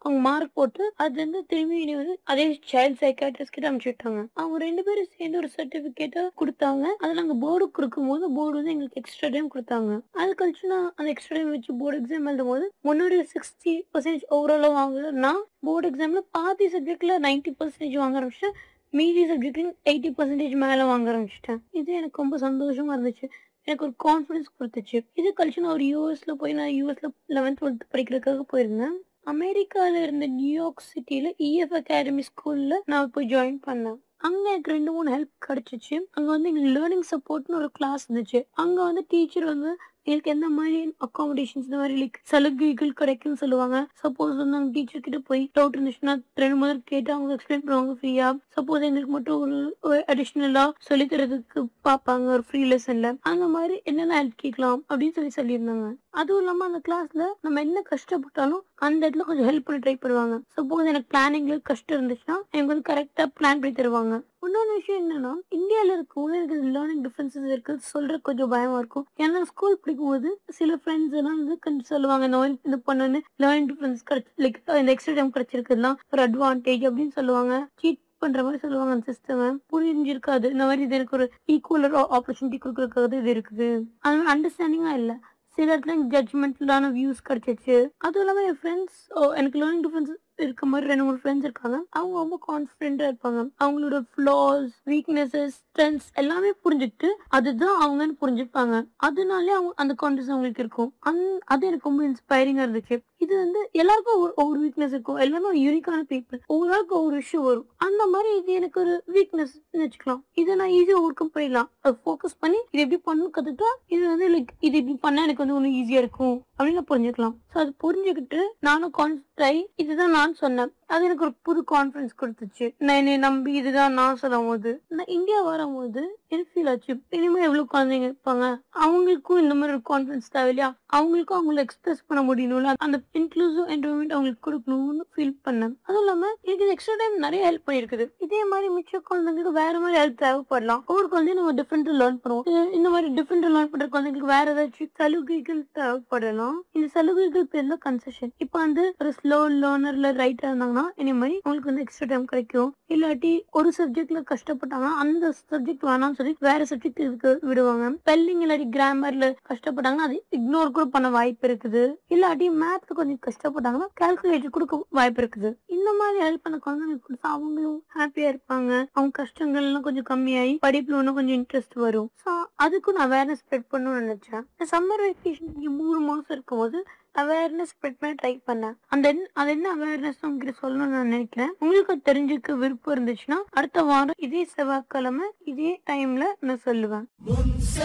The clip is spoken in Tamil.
அவங்க மார்க் போட்டு அது வந்து திரும்பி இனி வந்து அதே சைல்ட் சைக்காட்ரிஸ்ட் கிட்ட அனுப்பிச்சு விட்டாங்க அவங்க ரெண்டு பேரும் சேர்ந்து ஒரு சர்டிபிகேட்டை கொடுத்தாங்க அதை நாங்க போர்டுக்கு கொடுக்கும்போது போர்டு வந்து எங்களுக்கு எக்ஸ்ட்ரா டைம் கொடுத்தாங்க அது கழிச்சு நான் அந்த எக்ஸ்ட்ரா டைம் வச்சு போர்டு எக்ஸாம் எழுதும் போது முன்னூறு சிக்ஸ்டி பர்சன்டேஜ் ஓவராலாக வாங்குறேன்னா போர்டு எக்ஸாம்ல பாதி சப்ஜெக்ட்ல நைன்டி பர்சன்டேஜ் வாங்க ஆரம்பிச்சிட்டேன் மீதி சப்ஜெக்ட்ல எயிட்டி பர்சன்டேஜ் மேலே வாங்க ஆரம்பிச்சிட்டேன் இது எனக்கு ரொம்ப சந்தோஷமா இருந்துச்சு எனக்கு ஒரு கான்ஃபிடன்ஸ் கொடுத்துச்சு இது கழிச்சு நான் ஒரு யூஎஸ்ல போய் நான் யூஎஸ்ல லெவன்த் டுவெல்த் படிக்கிறதுக்காக போயிருந்தேன் அமெரிக்கால இருந்த நியூயார்க் சிட்டில இஎஃப் அகாடமி ஸ்கூல்ல நான் போய் ஜாயின் பண்ணேன் அங்க எனக்கு ரெண்டு மூணு ஹெல்ப் கிடைச்சிச்சு அங்க வந்து எங்களுக்கு லேர்னிங் சப்போர்ட்னு ஒரு கிளாஸ் இருந்துச்சு அங்க வந்து டீச்சர் வந்து எங்களுக்கு எந்த மாதிரி அகாமடேஷன்ஸ் இந்த மாதிரி லைக் சலுகைகள் கிடைக்கும்னு சொல்லுவாங்க சப்போஸ் வந்து அவங்க டீச்சர் கிட்ட போய் டவுட் இருந்துச்சுன்னா ரெண்டு முதல் கேட்டு அவங்க எக்ஸ்பிளைன் பண்ணுவாங்க ஃப்ரீயா சப்போஸ் எங்களுக்கு மட்டும் ஒரு அடிஷ்னலா சொல்லி தரதுக்கு பார்ப்பாங்க ஒரு ஃப்ரீ லெசன்ல அந்த மாதிரி என்னென்ன ஹெல்ப் கேட்கலாம் அப்படின்னு சொல்லி சொல்லியிருந்தாங்க அதுவும் இல்லாம அந்த கிளாஸ்ல நம்ம என்ன கஷ்டப்பட்டாலும் அந்த இடத்துல கொஞ்சம் ஹெல்ப் பண்ண ட்ரை பண்ணுவாங்க சப்போஸ் எனக்கு பிளானிங்ல கஷ்டம் இருந்துச்சுன்னா எனக்கு வந்து கரெக்டா பிளான் பண்ணி தருவாங்க இன்னொன்று விஷயம் என்னன்னா இந்தியால இருக்கும்போது எனக்கு லேர்னிங் டிஃபரன்சஸ் இருக்கு சொல்ற கொஞ்சம் பயமா இருக்கும் ஏன்னா ஸ்கூல் படிக்கும்போது சில ஃப்ரெண்ட்ஸ் எல்லாம் வந்து கொஞ்சம் சொல்லுவாங்க இந்த மாதிரி இது பண்ணு லேர்னிங் டிஃபரன்ஸ் கிடைச்சி லைக் இந்த எக்ஸ்ட்ரா டைம் கிடைச்சிருக்குதுலாம் ஒரு அட்வான்டேஜ் அப்படின்னு சொல்லுவாங்க சீட் பண்ற மாதிரி சொல்லுவாங்க அந்த சிஸ்டம் புரிஞ்சிருக்காது இந்த மாதிரி இது எனக்கு ஒரு ஈக்குவல் ஆப்பர்ச்சுனிட்டி கொடுக்கறதுக்காக இது இருக்குது அது அண்டர்ஸ்டாண்டிங்கா இல்ல சில இடத்துல ஜட்ஜ்மெண்ட்லான வியூஸ் கிடைச்சிச்சு அதுவும் இல்லாம என் ஃப்ரெண்ட்ஸ் எனக்கு லேர்னிங் டிஃபரன்ஸ் இருக்க மாதிரி ரெண்டு மூணு ஃப்ரெண்ட்ஸ் இருக்காங்க அவங்க ரொம்ப கான்ஃபிடென்ட்டா இருப்பாங்க அவங்களோட ஃபிளாஸ் வீக்னஸஸ் ஸ்ட்ரென்த்ஸ் எல்லாமே புரிஞ்சுக்கிட்டு அதுதான் அவங்கன்னு புரிஞ்சுப்பாங்க அதனாலே அவங்க அந்த கான்ஃபிடன்ஸ் அவங்களுக்கு இருக்கும் அந் அது எனக்கு ரொம்ப இன்ஸ்பைரிங்கா இருந்துச்சு இது வந்து எல்லாருக்கும் ஒரு ஒவ்வொரு வீக்னஸ் இருக்கும் எல்லாமே ஒரு யூனிக்கான பீப்புள் ஒவ்வொரு ஆளுக்கு ஒவ்வொரு விஷயம் வரும் அந்த மாதிரி இது எனக்கு ஒரு வீக்னஸ் வச்சுக்கலாம் இதை நான் ஈஸியா ஒர்க் பண்ணிடலாம் ஃபோக்கஸ் பண்ணி இது எப்படி பண்ணணும் கத்துக்கிட்டா இது வந்து லைக் இது இப்படி பண்ணா எனக்கு வந்து ஒன்னும் ஈஸியா இருக்கும் அப்படின்னு நான் புரிஞ்சுக்கலாம் ஸோ அது புரிஞ்சுக்கிட்டு நானும் கான்சென்ட் ஆகி இதுதான் நான் சொன்னேன் அது எனக்கு ஒரு புது கான்ஃபிடன்ஸ் கொடுத்துச்சு நான் என்னை நம்பி இதுதான் நான் சொல்லும் போது நான் இந்தியா வரும்போது எனக்கு ஃபீல் ஆச்சு இனிமே எவ்வளவு குழந்தைங்க இருப்பாங்க அவங்களுக்கும் இந்த மாதிரி ஒரு கான்ஃபிடன்ஸ் தேவையில்லையா அவங்களுக்கும் அவங்கள எக்ஸ்பிரஸ் பண்ண முடியணும்ல அந்த இன்க்ளூசிவ் என்வரன்மெண்ட் அவங்களுக்கு கொடுக்கணும்னு ஃபீல் பண்ணேன் அதுவும் இல்லாம எனக்கு எக்ஸ்ட்ரா டைம் நிறைய ஹெல்ப் பண்ணிருக்குது இதே மாதிரி மிச்ச குழந்தைங்களுக்கு வேற மாதிரி ஹெல்ப் தேவைப்படலாம் ஒவ்வொரு குழந்தையும் நம்ம டிஃப்ரெண்ட் லேர்ன் பண்ணுவோம் இது- இந்த மாதிரி டிஃப்ரெண்ட் லேர்ன் பண்ற குழந்தைங்களுக்கு வேற ஏதாச்சும் சலுகைகள் தேவைப்படலாம் இந்த சலுகைகள் பேர் தான் கன்செஷன் இப்போ வந்து ஒரு ஸ்லோ லேர்னர்ல ரைட்டா இருந்தாங்கன்னா இனி மாதிரி உங்களுக்கு வந்து எக்ஸ்ட்ரா டைம் கிடைக்கும் இல்லாட்டி ஒரு சப்ஜெக்ட்ல கஷ்டப்பட்டாங்கன்னா அந்த சப்ஜெக்ட் வேணாம்னு சொல்லி வேற சப்ஜெக்ட் இதுக்கு விடுவாங்க ஸ்பெல்லிங் இல்லாட்டி கிராமர்ல கஷ்டப்பட்டாங்கன்னா அது இக்னோர் கூட பண்ண வாய்ப்பு இருக்குது இல்லாட்டி மேத்ல கொஞ்சம் கஷ்டப்பட்டாங்கன்னா கால்குலேட்டர் கொடுக்க வாய்ப்பு இருக்குது இந்த மாதிரி ஹெல்ப் பண்ண குழந்தைங்களுக்கு கொடுத்தா அவங்களும் ஹாப்பியா இருப்பாங்க அவங்க கஷ்டங்கள் எல்லாம் கொஞ்சம் கம்மியாகி படிப்புல இன்னும் கொஞ்சம் இன்ட்ரெஸ்ட் வரும் ஸோ அதுக்கும் நான் அவேர்னஸ் ஸ்ப்ரெட் பண்ணணும்னு நினைச்சேன் சம்மர் வெக்கேஷன் இங்க மூணு மாசம் இருக்கும்போது அவேர்னஸ் ஸ்ப்ரெட் பண்ண ட்ரை பண்ணேன் அந்த என்ன- அது என்ன அவேர்னஸ் உங்ககிட்ட சொல்லணும்னு நான் நினைக்கிறேன் உங்களுக்கு அது தெரிஞ்சுக்க விருப்பம் இருந்துச்சுன்னா அடுத்த வாரம் இதே செவ்வாய்க்கிழமை இதே டைம்ல நான் சொல்லுவேன்